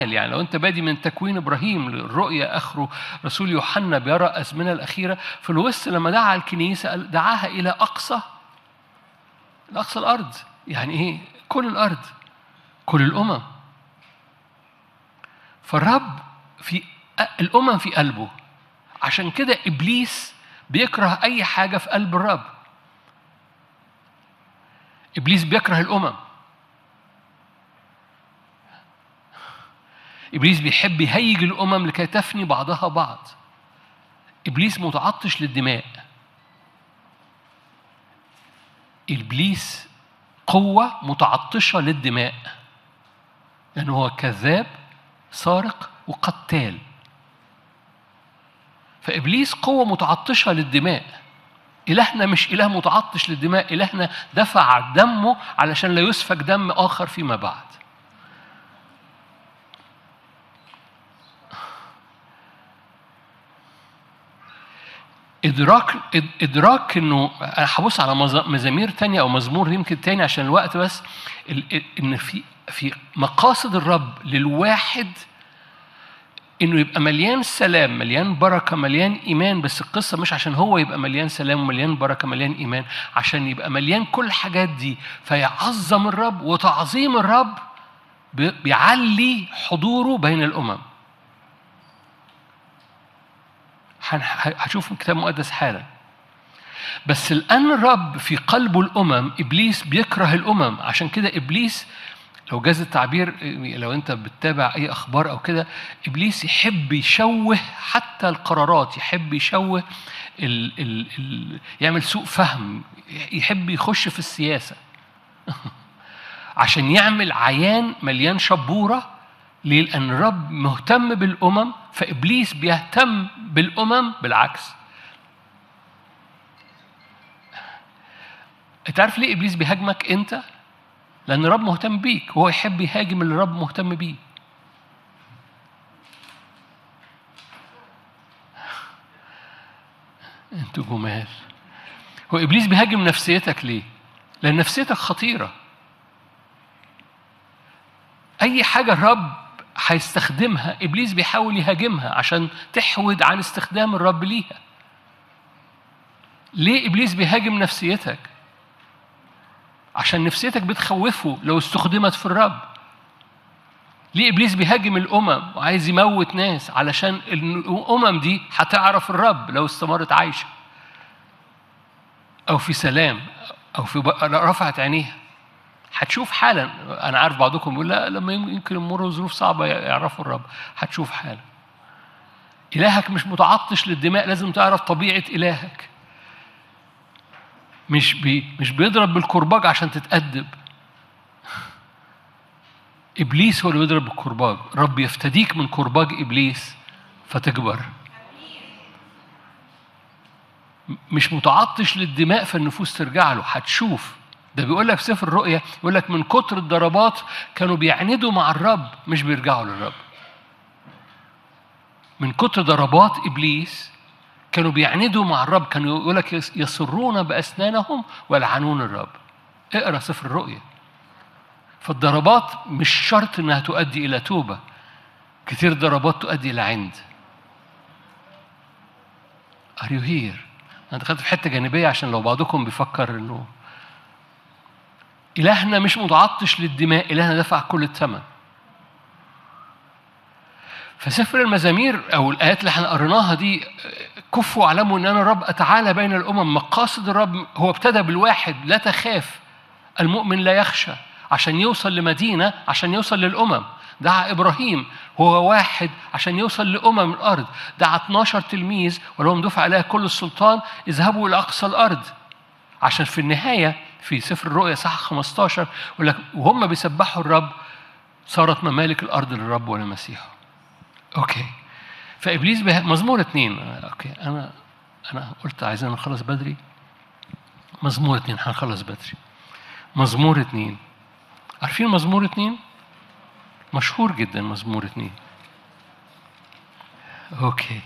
يعني لو انت بادي من تكوين ابراهيم للرؤيا اخره رسول يوحنا بيرى الازمنه الاخيره في الوسط لما دعا الكنيسه قال- دعاها الى اقصى اقصى الارض يعني ايه كل الارض كل الامم فالرب في الامم في قلبه عشان كده ابليس بيكره اي حاجه في قلب الرب ابليس بيكره الامم ابليس بيحب يهيج الامم لكي تفني بعضها بعض ابليس متعطش للدماء ابليس قوه متعطشه للدماء لانه هو كذاب سارق وقتال فابليس قوه متعطشه للدماء إلهنا مش إله متعطش للدماء إلهنا دفع دمه علشان لا يسفك دم آخر فيما بعد إدراك إد- إدراك إنه أنا هبص على مز- مزامير تانية أو مزمور يمكن تاني عشان الوقت بس ال- ال- إن في في مقاصد الرب للواحد انه يبقى مليان سلام مليان بركه مليان ايمان بس القصه مش عشان هو يبقى مليان سلام ومليان بركه مليان ايمان عشان يبقى مليان كل الحاجات دي فيعظم الرب وتعظيم الرب بي- بيعلي حضوره بين الامم هن- ه- هشوف الكتاب المقدس حالا بس لأن الرب في قلبه الأمم إبليس بيكره الأمم عشان كده إبليس لو جاز التعبير لو أنت بتتابع أي أخبار أو كده إبليس يحب يشوه حتى القرارات يحب يشوه ال ال ال يعمل سوء فهم يحب يخش في السياسة عشان يعمل عيان مليان شبورة ليه؟ لأن الرب مهتم بالأمم فإبليس بيهتم بالأمم بالعكس انت عارف ليه ابليس بيهاجمك انت لان الرب مهتم بيك وهو يحب يهاجم اللي الرب مهتم بيه انتوا جمال هو ابليس بيهاجم نفسيتك ليه لان نفسيتك خطيره اي حاجه الرب هيستخدمها ابليس بيحاول يهاجمها عشان تحود عن استخدام الرب ليها ليه ابليس بيهاجم نفسيتك عشان نفسيتك بتخوفه لو استخدمت في الرب ليه ابليس بيهاجم الامم وعايز يموت ناس علشان الامم دي هتعرف الرب لو استمرت عايشه او في سلام او في ب- رفعت عينيها هتشوف حالا انا عارف بعضكم يقول لا لما يمكن يمروا ظروف صعبه يعرفوا الرب هتشوف حالا الهك مش متعطش للدماء لازم تعرف طبيعه الهك مش بي مش بيضرب بالكرباج عشان تتأدب ابليس هو اللي بيضرب بالكرباج رب يفتديك من كرباج ابليس فتكبر م- مش متعطش للدماء فالنفوس ترجع له هتشوف ده بيقول لك في سفر الرؤيا يقول لك من كتر الضربات كانوا بيعندوا مع الرب مش بيرجعوا للرب من كتر ضربات ابليس كانوا بيعندوا مع الرب كانوا يقول لك يس- يصرون باسنانهم ويلعنون الرب اقرا سفر الرؤيا فالضربات مش شرط انها تؤدي الى توبه كتير ضربات تؤدي الى عند ار يو هير انا دخلت في حته جانبيه عشان لو بعضكم بيفكر انه الهنا مش متعطش للدماء الهنا دفع كل الثمن فسفر المزامير او الايات اللي احنا قريناها دي كفوا واعلموا ان انا الرب اتعالى بين الامم مقاصد الرب هو ابتدى بالواحد لا تخاف المؤمن لا يخشى عشان يوصل لمدينه عشان يوصل للامم دعا ابراهيم هو واحد عشان يوصل لامم الارض دعا 12 تلميذ ولهم دفع عليها كل السلطان اذهبوا الى اقصى الارض عشان في النهايه في سفر الرؤيا صح 15 يقول لك وهم بيسبحوا الرب صارت ممالك الارض للرب ولمسيحه اوكي فابليس به... مزمور اثنين اوكي انا انا قلت عايزين نخلص بدري مزمور اثنين هنخلص بدري مزمور اثنين عارفين مزمور اثنين مشهور جدا مزمور اثنين اوكي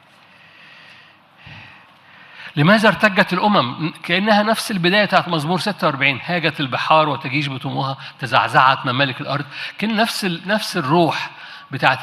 لماذا ارتجت الامم كانها نفس البدايه بتاعت مزمور 46 هاجت البحار وتجيش بطموها تزعزعت ممالك الارض كان نفس ال... نفس الروح بتاعت